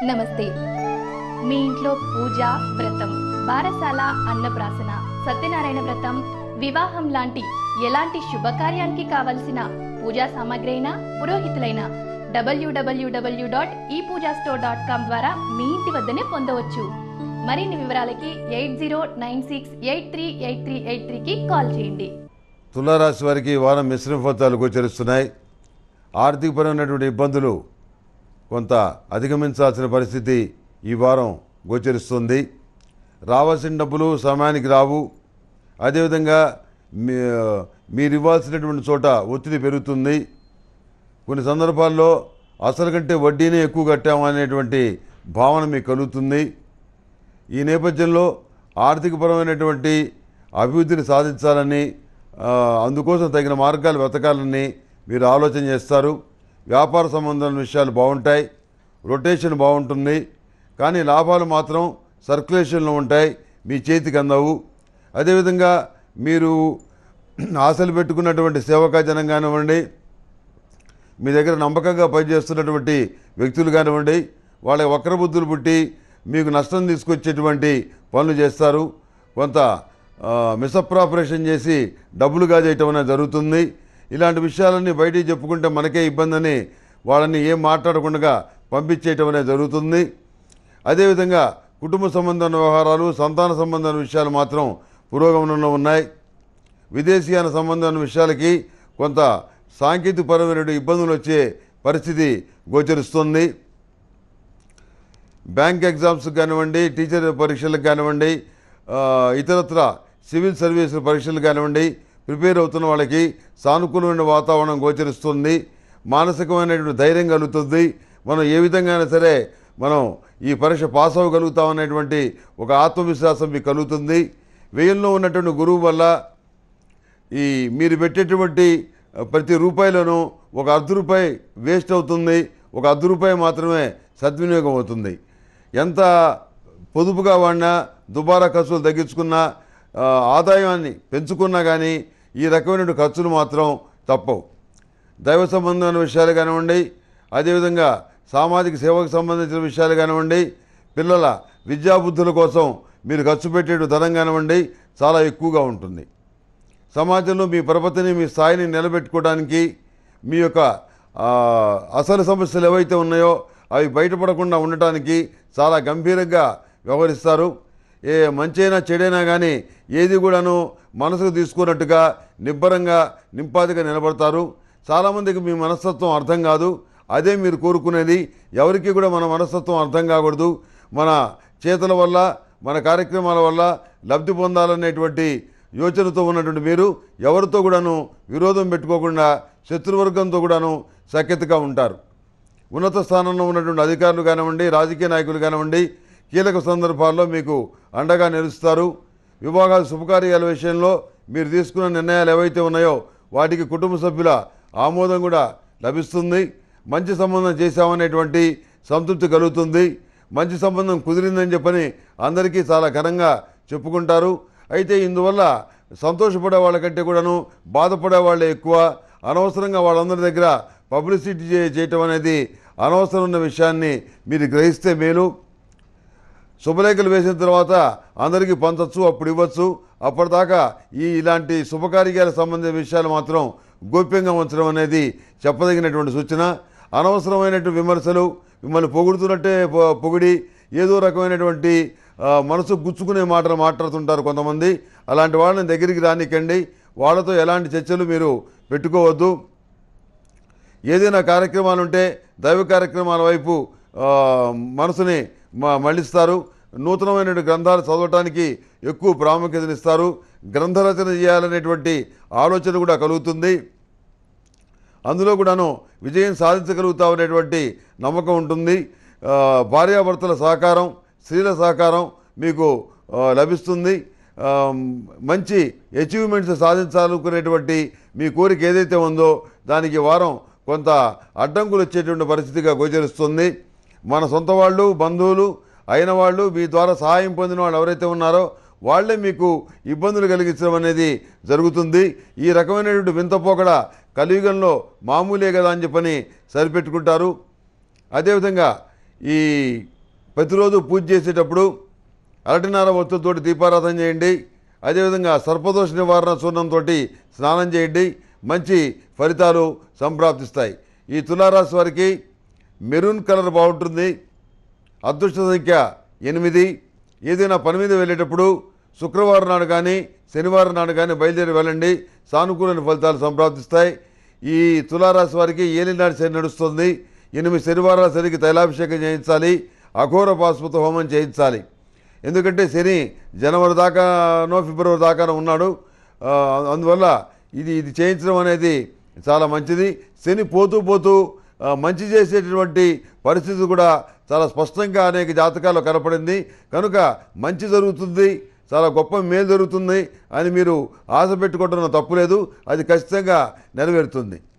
నమస్తే మీ ఇంట్లో పూజ వ్రతం బారసాల అన్నప్రాసన సత్యనారాయణ వ్రతం వివాహం లాంటి ఎలాంటి శుభకార్యానికి కావలసిన పూజా సామాగ్రి అయినా పురోహితులైన డబ్ల్యూడబ్ల్యూడబ్ల్యూ డాట్ ఈ పూజా స్టోర్ డాట్ కామ్ ద్వారా మీ ఇంటి వద్దనే పొందవచ్చు మరిన్ని వివరాలకి eight zero nine six eight three eight three eight త్రీకి కాల్ చేయండి తులారాశి వారికి ఈ వారం మిశ్రమ ఫలితాలు గోచరిస్తున్నాయి ఆర్థికపరమైనటువంటి ఇబ్బందులు కొంత అధిగమించాల్సిన పరిస్థితి ఈ వారం గోచరిస్తుంది రావాల్సిన డబ్బులు సమయానికి రావు అదేవిధంగా మీ మీరు ఇవ్వాల్సినటువంటి చోట ఒత్తిడి పెరుగుతుంది కొన్ని సందర్భాల్లో అసలు కంటే వడ్డీనే ఎక్కువ కట్టాము అనేటువంటి భావన మీకు కలుగుతుంది ఈ నేపథ్యంలో ఆర్థికపరమైనటువంటి అభివృద్ధిని సాధించాలని ఆ, అందుకోసం తగిన మార్గాలు వెతకాలని మీరు ఆలోచన చేస్తారు వ్యాపార సంబంధమైన విషయాలు బాగుంటాయి రొటేషన్ బాగుంటుంది కానీ లాభాలు మాత్రం సర్క్యులేషన్లో ఉంటాయి మీ చేతికి అందవు అదేవిధంగా మీరు ఆశలు పెట్టుకున్నటువంటి సేవకా జనం కానివ్వండి మీ దగ్గర నమ్మకంగా పనిచేస్తున్నటువంటి వ్యక్తులు కానివ్వండి వాళ్ళ వక్ర బుద్ధులు పుట్టి మీకు నష్టం తీసుకొచ్చేటువంటి పనులు చేస్తారు కొంత మిసప్రాపరేషన్ చేసి డబ్బులు కాజేయటం అనేది జరుగుతుంది ఇలాంటి విషయాలన్నీ బయటికి చెప్పుకుంటే మనకే ఇబ్బంది అని వాళ్ళని ఏం మాట్లాడకుండా పంపించేయటం అనేది జరుగుతుంది అదేవిధంగా కుటుంబ సంబంధమైన వ్యవహారాలు సంతాన సంబంధమైన విషయాలు మాత్రం పురోగమనంలో ఉన్నాయి విదేశీయాన సంబంధమైన విషయాలకి కొంత సాంకేతికపరమైన ఇబ్బందులు వచ్చే పరిస్థితి గోచరిస్తుంది బ్యాంక్ ఎగ్జామ్స్ కానివ్వండి టీచర్ పరీక్షలకు కానివ్వండి ఆ, ఇతరత్ర సివిల్ సర్వీసుల పరీక్షలు కానివ్వండి ప్రిపేర్ అవుతున్న వాళ్ళకి సానుకూలమైన వాతావరణం గోచరిస్తుంది మానసికమైనటువంటి ధైర్యం కలుగుతుంది మనం ఏ విధంగా సరే మనం ఈ పరీక్ష పాస్ అవ్వగలుగుతామనేటువంటి ఒక ఆత్మవిశ్వాసం మీకు కలుగుతుంది వ్యయంలో ఉన్నటువంటి గురువు వల్ల ఈ మీరు పెట్టేటువంటి ప్రతి రూపాయిలోనూ ఒక అర్ధ రూపాయి వేస్ట్ అవుతుంది ఒక అర్ధ రూపాయి మాత్రమే సద్వినియోగం అవుతుంది ఎంత పొదుపుగా వాడినా దుబారా ఖర్చులు తగ్గించుకున్నా ఆ, ఆదాయాన్ని పెంచుకున్నా కానీ ఈ రకమైన ఖర్చులు మాత్రం తప్పవు దైవ సంబంధమైన విషయాలు కానివ్వండి అదేవిధంగా సామాజిక సేవకు సంబంధించిన విషయాలు కానివ్వండి పిల్లల విద్యాబుద్ధుల కోసం మీరు ఖర్చు పెట్టే ధనం కానివ్వండి చాలా ఎక్కువగా ఉంటుంది సమాజంలో మీ పరపతిని మీ స్థాయిని నిలబెట్టుకోవడానికి మీ యొక్క ఆ, అసలు సమస్యలు ఏవైతే ఉన్నాయో అవి బయటపడకుండా ఉండటానికి చాలా గంభీరంగా వ్యవహరిస్తారు ఏ మంచైనా చెడైనా కానీ ఏది కూడాను మనసుకు తీసుకున్నట్టుగా నిబ్బరంగా నింపాదిగా నిలబడతారు చాలామందికి మీ మనస్తత్వం అర్థం కాదు అదే మీరు కోరుకునేది ఎవరికి కూడా మన మనస్తత్వం అర్థం కాకూడదు మన చేతుల వల్ల మన కార్యక్రమాల వల్ల లబ్ధి పొందాలనేటువంటి యోచనతో ఉన్నటువంటి మీరు ఎవరితో కూడాను విరోధం పెట్టుకోకుండా శత్రువర్గంతో కూడాను సఖ్యతగా ఉంటారు ఉన్నత స్థానంలో ఉన్నటువంటి అధికారులు కానివ్వండి రాజకీయ నాయకులు కానివ్వండి కీలక సందర్భాల్లో మీకు అండగా నిలుస్తారు విభాగాల శుభకార్యాల విషయంలో మీరు తీసుకున్న నిర్ణయాలు ఏవైతే ఉన్నాయో వాటికి కుటుంబ సభ్యుల ఆమోదం కూడా లభిస్తుంది మంచి సంబంధం చేశామనేటువంటి సంతృప్తి కలుగుతుంది మంచి సంబంధం కుదిరిందని చెప్పని అందరికీ చాలా ఘనంగా చెప్పుకుంటారు అయితే ఇందువల్ల సంతోషపడే వాళ్ళకంటే కూడాను బాధపడే వాళ్ళే ఎక్కువ అనవసరంగా వాళ్ళందరి దగ్గర పబ్లిసిటీ చే- చేయటం అనేది అనవసరమైన విషయాన్ని మీరు గ్రహిస్తే మేలు శుభలేఖలు వేసిన తర్వాత అందరికీ పంచవచ్చు అప్పుడు ఇవ్వచ్చు అప్పటిదాకా ఈ ఇలాంటి శుభకార్యాలకు సంబంధించిన విషయాలు మాత్రం గోప్యంగా ఉంచడం అనేది చెప్పదగినటువంటి సూచన అనవసరమైనటువంటి విమర్శలు మిమ్మల్ని పొగుడుతున్నట్టే పొ- పొగిడి ఏదో రకమైనటువంటి ఆ, మనసు గుచ్చుకునే మాటలు మాట్లాడుతుంటారు కొంతమంది అలాంటి వాళ్ళని దగ్గరికి రానికండి వాళ్ళతో ఎలాంటి చర్చలు మీరు పెట్టుకోవద్దు ఏదైనా కార్యక్రమాలు ఉంటే దైవ కార్యక్రమాల వైపు ఆ, మనసుని మ- మళ్ళిస్తారు నూతనమైన గ్రంథాలు చదవటానికి ఎక్కువ ప్రాముఖ్యతనిస్తారు గ్రంథ రచన చేయాలనేటువంటి ఆలోచన కూడా కలుగుతుంది అందులో కూడాను విజయం సాధించగలుగుతామనేటువంటి నమ్మకం ఉంటుంది ఆ, భార్యాభర్తల సహకారం స్త్రీల సహకారం మీకు ఆ, లభిస్తుంది ఆ, మంచి అచీవ్మెంట్స్ సాధించాలనుకునేటువంటి మీ కోరిక ఏదైతే ఉందో దానికి ఈ వారం కొంత అడ్డంకులు వచ్చేటువంటి పరిస్థితిగా గోచరిస్తుంది మన సొంత వాళ్ళు బంధువులు అయిన వాళ్ళు మీ ద్వారా సహాయం పొందిన వాళ్ళు ఎవరైతే ఉన్నారో వాళ్ళే మీకు ఇబ్బందులు కలిగించడం అనేది జరుగుతుంది ఈ రకమైనటువంటి వింతపోకడ కలియుగంలో మామూలే కదా అని చెప్పని సరిపెట్టుకుంటారు అదేవిధంగా ఈ ప్రతిరోజు పూజ చేసేటప్పుడు అరటినార వత్తులతోటి దీపారాధన చేయండి అదేవిధంగా సర్పదోష నివారణ చూర్ణంతో స్నానం చేయండి మంచి ఫలితాలు సంప్రాప్తిస్తాయి ఈ తులారాశి వారికి మెరూన్ కలర్ బాగుంటుంది అదృష్ట సంఖ్య ఎనిమిది ఏదైనా పని మీద వెళ్ళేటప్పుడు శుక్రవారం నాడు కానీ శనివారం నాడు కానీ బయలుదేరి వెళ్ళండి సానుకూలమైన ఫలితాలు సంప్రాప్తిస్తాయి ఈ తులారాశి వారికి ఏలినాడు శని నడుస్తుంది ఎనిమిది శనివారాల శనికి తైలాభిషేకం చేయించాలి అఘోర పాశుపత హోమం చేయించాలి ఎందుకంటే శని జనవరి దాకానో ఫిబ్రవరి దాకానో ఉన్నాడు ఆ, అందువల్ల ఇది ఇది చేయించడం అనేది చాలా మంచిది శని పోతూ పోతూ ఆ, మంచి చేసేటటువంటి పరిస్థితి కూడా చాలా స్పష్టంగా అనేక జాతకాల్లో కనపడింది కనుక మంచి జరుగుతుంది చాలా గొప్ప మేలు జరుగుతుంది అని మీరు ఆశ పెట్టుకోవడం తప్పులేదు అది ఖచ్చితంగా నెరవేరుతుంది